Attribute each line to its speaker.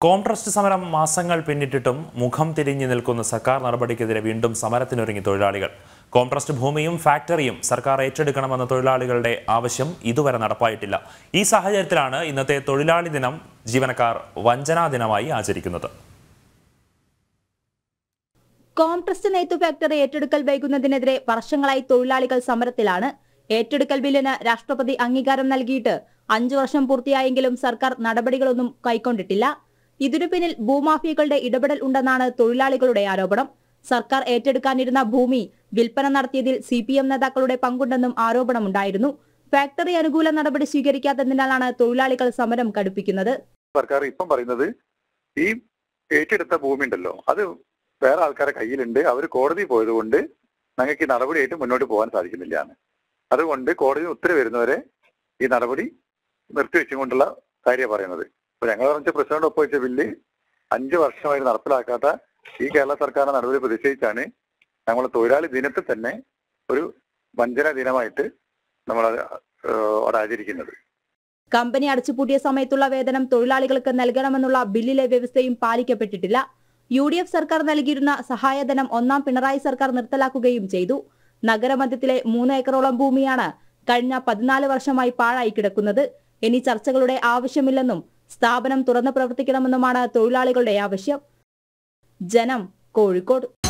Speaker 1: Comtrust സമരം മാസങ്ങൾ പിന്നിട്ടിട്ടും മുഖം തിരിഞ്ഞു നിൽക്കുന്ന സർക്കാർ നടപടിക്കെതിരെ വീണ്ടും സമരത്തിനൊരുങ്ങി തൊഴിലാളികൾ കോംട്രസ്റ്റ് ഭൂമിയും ഫാക്ടറിയും സർക്കാർ ഏറ്റെടുക്കണമെന്ന തൊഴിലാളികളുടെ ആവശ്യം ഇതുവരെ നടപ്പായിട്ടില്ല ഈ സാഹചര്യത്തിലാണ് ഇന്നത്തെ തൊഴിലാളി ദിനം ജീവനക്കാർ വഞ്ചനാ ദിനമായി ആചരിക്കുന്നത്
Speaker 2: കോംട്രസ്റ്റ് നെയ്ത്തു ഫാക്ടറി ഏറ്റെടുക്കൽ വൈകുന്നതിനെതിരെ വർഷങ്ങളായി തൊഴിലാളികൾ സമരത്തിലാണ് ഏറ്റെടുക്കൽ ബില്ലിന് രാഷ്ട്രപതി അംഗീകാരം നൽകിയിട്ട് അഞ്ചു വർഷം പൂർത്തിയായെങ്കിലും സർക്കാർ നടപടികളൊന്നും കൈക്കൊണ്ടിട്ടില്ല ഇതിനു പിന്നിൽ ഭൂമാഫിയകളുടെ ഇടപെടൽ ഉണ്ടെന്നാണ് തൊഴിലാളികളുടെ ആരോപണം സർക്കാർ ഏറ്റെടുക്കാനിരുന്ന ഭൂമി വിൽപ്പന നടത്തിയതിൽ സി പി എം നേതാക്കളുടെ പങ്കുണ്ടെന്നും ആരോപണമുണ്ടായിരുന്നു ഫാക്ടറി അനുകൂല നടപടി സ്വീകരിക്കാത്തതിനാലാണ് തൊഴിലാളികൾ സമരം കടുപ്പിക്കുന്നത്
Speaker 3: സർക്കാർ ഇപ്പം പറയുന്നത് ഈ ഏറ്റെടുത്ത ഭൂമി ഉണ്ടല്ലോ അത് വേറെ ആൾക്കാരെ കയ്യിലുണ്ട് അവർ കോടതി പോയതുകൊണ്ട് ഞങ്ങൾക്ക് ഈ നടപടിയായിട്ട് മുന്നോട്ട് പോകാൻ സാധിക്കുന്നില്ല എന്ന് അതുകൊണ്ട് കോടതി ഉത്തരവ് വരുന്നവരെ ഈ നടപടി നിർത്തിവെച്ചുകൊണ്ടുള്ള കാര്യമാണ് പറയുന്നത് ഇപ്പൊ ഞങ്ങൾ പറഞ്ഞ പ്രസിഡന്റ് ഒപ്പുവെച്ച ബില്ല് അഞ്ച് വർഷമായി നടപ്പിലാക്കാത്ത ഈ കേരള സർക്കാരിന്റെ നടപടി പ്രതിഷേധിച്ചാണ് ഞങ്ങൾ തൊഴിലാളി ദിനത്തിൽ തന്നെ ഒരു വഞ്ചന ദിനമായിട്ട് നമ്മൾ അവിടെ ആചരിക്കുന്നത്
Speaker 2: കമ്പനി അടച്ചുപൂട്ടിയ സമയത്തുള്ള വേതനം തൊഴിലാളികൾക്ക് നൽകണമെന്നുള്ള ബില്ലിലെ വ്യവസ്ഥയും പാലിക്കപ്പെട്ടിട്ടില്ല യു ഡി എഫ് സർക്കാർ നൽകിയിരുന്ന സഹായധനം ഒന്നാം പിണറായി സർക്കാർ നിർത്തലാക്കുകയും ചെയ്തു നഗരമധ്യത്തിലെ മൂന്ന് ഏക്കറോളം ഭൂമിയാണ് കഴിഞ്ഞ പതിനാല് വർഷമായി പാഴായി കിടക്കുന്നത് ഇനി ചർച്ചകളുടെ ആവശ്യമില്ലെന്നും സ്ഥാപനം തുറന്നു പ്രവർത്തിക്കണമെന്നുമാണ് തൊഴിലാളികളുടെ ആവശ്യം ജനം കോഴിക്കോട്